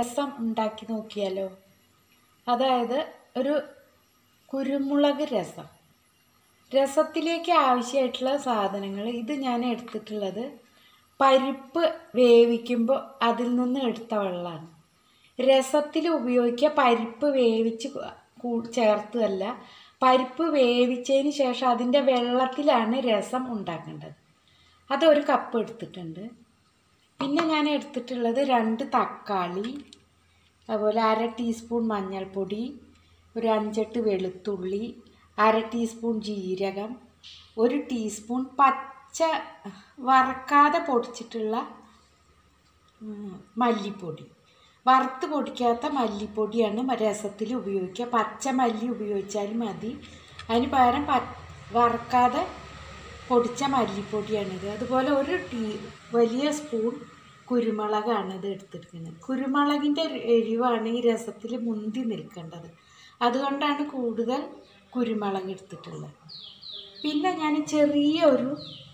രസം ഉണ്ടാക്കി നോക്കിയാലോ അതായത് ഒരു കുരുമുളക് രസം രസത്തിലേക്ക് ആവശ്യമായിട്ടുള്ള സാധനങ്ങൾ ഇത് ഞാൻ എടുത്തിട്ടുള്ളത് പരിപ്പ് വേവിക്കുമ്പോൾ അതിൽ നിന്ന് എടുത്ത വെള്ളമാണ് രസത്തിൽ ഉപയോഗിക്കുക പരിപ്പ് വേവിച്ച് കൂ- ചേർത്തതല്ല പരിപ്പ് വേവിച്ചതിന് ശേഷം അതിൻ്റെ വെള്ളത്തിലാണ് രസം ഉണ്ടാക്കേണ്ടത് അതൊരു കപ്പ് എടുത്തിട്ടുണ്ട് പിന്നെ ഞാൻ എടുത്തിട്ടുള്ളത് രണ്ട് തക്കാളി അതുപോലെ അര ടീസ്പൂൺ മഞ്ഞൾപ്പൊടി ഒരു അഞ്ചെട്ട് വെളുത്തുള്ളി അര ടീസ്പൂൺ ജീരകം ഒരു ടീസ്പൂൺ പച്ച വറക്കാതെ പൊടിച്ചിട്ടുള്ള ഉം, മല്ലിപ്പൊടി വറുത്ത് പൊടിക്കാത്ത മല്ലിപ്പൊടിയാണ് മ- രസത്തിൽ ഉപയോഗിക്കുക പച്ച മല്ലി ഉപയോഗിച്ചാലും മതി അതിന് പകരം പ വറക്കാതെ പൊടിച്ച മല്ലിപ്പൊടിയാണിത് അതുപോലെ ഒരു ടീ വലിയ സ്പൂൺ കുരുമുളകാണ് ഇത് എടുത്തിരിക്കുന്നത് കുരുമുളകിൻ്റെ എരിവാണ് ഈ രസത്തിൽ മുന്തി നിൽക്കേണ്ടത് അതുകൊണ്ടാണ് കൂടുതൽ കുരുമുളക് എടുത്തിട്ടുള്ളത് പിന്നെ ഞാൻ ചെറിയ ഒരു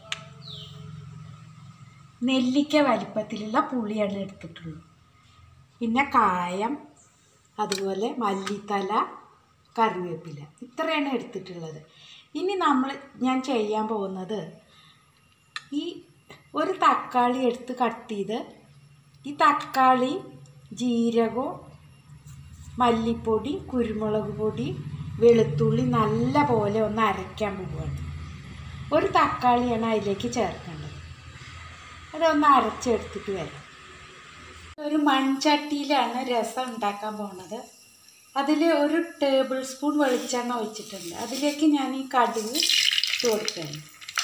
നെല്ലിക്ക വലിപ്പത്തിലുള്ള പുളിയാണ് എടുത്തിട്ടുള്ളൂ പിന്നെ കായം അതുപോലെ മല്ലിത്തല കറിവേപ്പില ഇത്രയാണ് എടുത്തിട്ടുള്ളത് ഇനി നമ്മൾ ഞാൻ ചെയ്യാൻ പോകുന്നത് ഈ ഒരു തക്കാളി എടുത്ത് കട്ട് ചെയ്ത് ഈ തക്കാളി ജീരകവും മല്ലിപ്പൊടി കുരുമുളക് പൊടി വെളുത്തുള്ളി നല്ല പോലെ ഒന്ന് അരയ്ക്കാൻ പോവുകയാണ് ഒരു തക്കാളിയാണ് അതിലേക്ക് ചേർക്കേണ്ടത് അതൊന്ന് അരച്ചെടുത്തിട്ട് വരാം ഒരു മൺചട്ടിയിലാണ് രസം ഉണ്ടാക്കാൻ പോണത് അതിൽ ഒരു ടേബിൾ സ്പൂൺ വെളിച്ചെണ്ണ ഒഴിച്ചിട്ടുണ്ട് അതിലേക്ക് ഞാൻ ഈ കടുക് ഇട്ട് കൊടുക്കുകയാണ്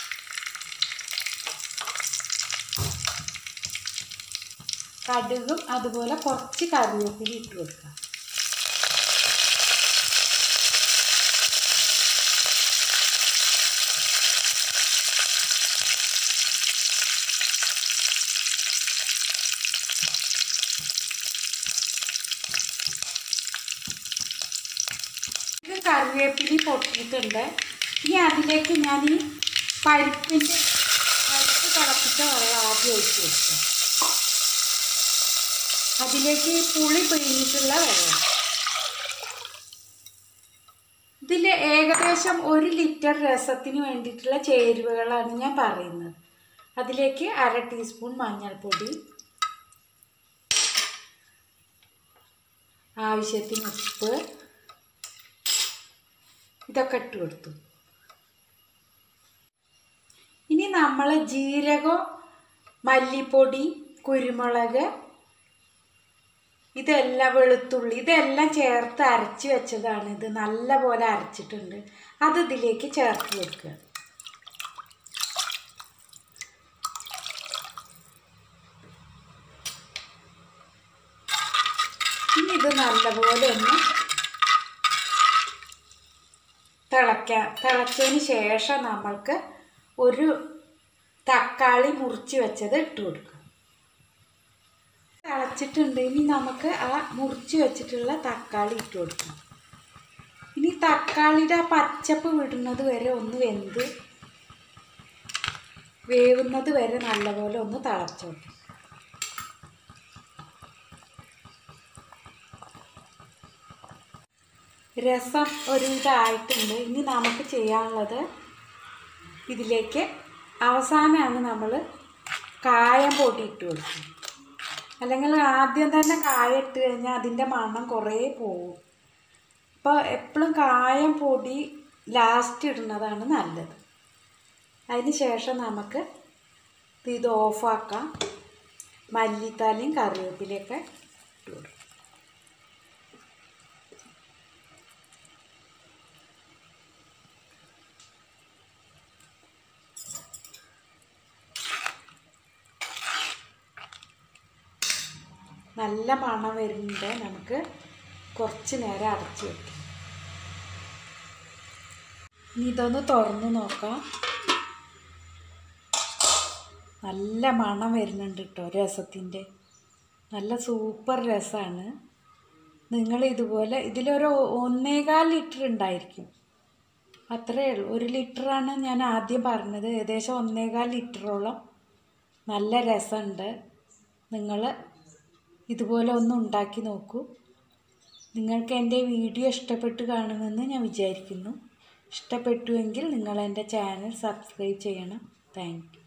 കടുകും അതുപോലെ കുറച്ച് കറിവേപ്പില ഇട്ട് കൊടുക്കുക ഇത് കറിവേപ്പിലി പൊട്ടിയിട്ടുണ്ട് ഇനി അതിലേക്ക് ഞാൻ ഈ പരിപ്പിൻ്റെ പരിപ്പ് തിളപ്പിച്ച വെള്ളം ആദ്യം ഒഴിച്ച് വെക്കാം അതിലേക്ക് ഈ പുളി പിഴിഞ്ഞിട്ടുള്ള വെള്ളം ഇതിൽ ഏകദേശം ഒരു ലിറ്റർ രസത്തിന് വേണ്ടിയിട്ടുള്ള ചേരുവകളാണ് ഞാൻ പറയുന്നത് അതിലേക്ക് അര ടീസ്പൂൺ മഞ്ഞൾപ്പൊടി ആവശ്യത്തിന് ഉപ്പ് ഇതൊക്കെ ഇട്ട് കൊടുത്തു ഇനി നമ്മൾ ജീരകം മല്ലിപ്പൊടി കുരുമുളക് ഇതെല്ലാം വെളുത്തുള്ളി ഇതെല്ലാം ചേർത്ത് അരച്ച് വെച്ചതാണ് ഇത് നല്ല പോലെ അരച്ചിട്ടുണ്ട് അത് ഇതിലേക്ക് ചേർത്ത് കൊടുക്കുക ഇനി ഇത് നല്ലപോലെ ഒന്ന് തിളയ്ക്കാൻ തിളച്ചതിന് ശേഷം നമ്മൾക്ക് ഒരു തക്കാളി മുറിച്ച് വെച്ചത് ഇട്ട് കൊടുക്കുക തിളച്ചിട്ടുണ്ട് ഇനി നമുക്ക് ആ മുറിച്ച് വെച്ചിട്ടുള്ള തക്കാളി ഇട്ട് കൊടുക്കാം ഇനി തക്കാളിയുടെ ആ പച്ചപ്പ് വിടുന്നത് വരെ ഒന്ന് വെന്ത് വേവുന്നത് വരെ നല്ലപോലെ ഒന്ന് തിളച്ചോട്ടെ രസം ഒരു ഇതായിട്ടുണ്ട് ഇനി നമുക്ക് ചെയ്യാനുള്ളത് ഇതിലേക്ക് അവസാനമാണ് നമ്മൾ കായം പൊടി ഇട്ട് കൊടുക്കുന്നത് അല്ലെങ്കിൽ ആദ്യം തന്നെ കായം ഇട്ട് കഴിഞ്ഞാൽ അതിൻ്റെ മണം കുറേ പോകും അപ്പോൾ എപ്പോഴും കായം പൊടി ലാസ്റ്റ് ഇടുന്നതാണ് നല്ലത് അതിന് ശേഷം നമുക്ക് ഇത് ഓഫാക്കാം മല്ലിത്തലയും കറിവേപ്പിലയൊക്കെ ഇട്ട് കൊടുക്കും നല്ല മണം വരുന്നുണ്ട് നമുക്ക് കുറച്ച് നേരം അടച്ച് വെക്കാം ഇനി ഇതൊന്ന് തുറന്ന് നോക്കാം നല്ല മണം വരുന്നുണ്ട് കേട്ടോ രസത്തിൻ്റെ നല്ല സൂപ്പർ രസമാണ് നിങ്ങൾ ഇതുപോലെ ഇതിലൊരു ഒന്നേകാൽ ലിറ്റർ ഉണ്ടായിരിക്കും അത്രയേ ഉള്ളൂ ഒരു ലിറ്ററാണ് ഞാൻ ആദ്യം പറഞ്ഞത് ഏകദേശം ഒന്നേകാൽ ലിറ്ററോളം നല്ല രസമുണ്ട് നിങ്ങൾ ഇതുപോലെ ഒന്ന് ഉണ്ടാക്കി നോക്കൂ നിങ്ങൾക്ക് എൻ്റെ വീഡിയോ ഇഷ്ടപ്പെട്ട് കാണുമെന്ന് ഞാൻ വിചാരിക്കുന്നു ഇഷ്ടപ്പെട്ടുവെങ്കിൽ നിങ്ങൾ എൻ്റെ ചാനൽ സബ്സ്ക്രൈബ് ചെയ്യണം താങ്ക് യു